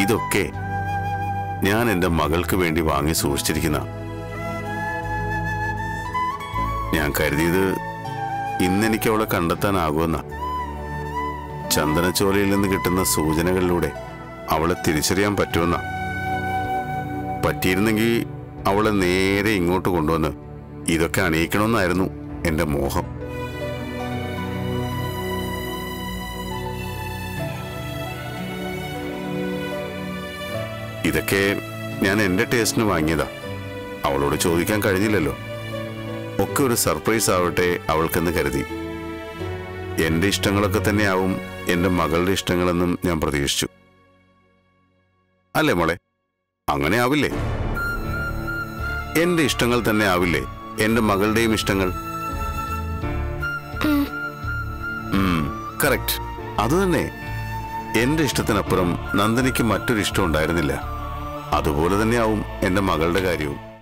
ഇതൊക്കെ ഞാൻ എൻ്റെ മകൾക്ക് വേണ്ടി വാങ്ങി സൂക്ഷിച്ചിരിക്കുന്ന ഞാൻ കരുതിയത് ഇന്നെനിക്ക് അവളെ കണ്ടെത്താനാകുമെന്ന ചന്ദനച്ചോലയിൽ നിന്ന് കിട്ടുന്ന സൂചനകളിലൂടെ അവളെ തിരിച്ചറിയാൻ പറ്റുമെന്ന പറ്റിയിരുന്നെങ്കിൽ അവളെ നേരെ ഇങ്ങോട്ട് കൊണ്ടുവന്ന് ഇതൊക്കെ അണിയിക്കണമെന്നായിരുന്നു എൻ്റെ മോഹം ഇതൊക്കെ ഞാൻ എൻ്റെ ടേസ്റ്റിന് വാങ്ങിയതാ അവളോട് ചോദിക്കാൻ കഴിഞ്ഞില്ലല്ലോ ഒക്കെ ഒരു സർപ്രൈസ് ആവട്ടെ അവൾക്കെന്ന് കരുതി എൻ്റെ ഇഷ്ടങ്ങളൊക്കെ തന്നെയാവും എൻ്റെ മകളുടെ ഇഷ്ടങ്ങളെന്നും ഞാൻ പ്രതീക്ഷിച്ചു അല്ലേ മോളെ അങ്ങനെ ആവില്ലേ എൻ്റെ ഇഷ്ടങ്ങൾ തന്നെ ആവില്ലേ എൻ്റെ മകളുടെയും ഇഷ്ടങ്ങൾ കറക്റ്റ് അതുതന്നെ എന്റെ ഇഷ്ടത്തിനപ്പുറം നന്ദനിക്ക് മറ്റൊരു ഇഷ്ടം ഉണ്ടായിരുന്നില്ല അതുപോലെ തന്നെയാവും എന്റെ മകളുടെ കാര്യവും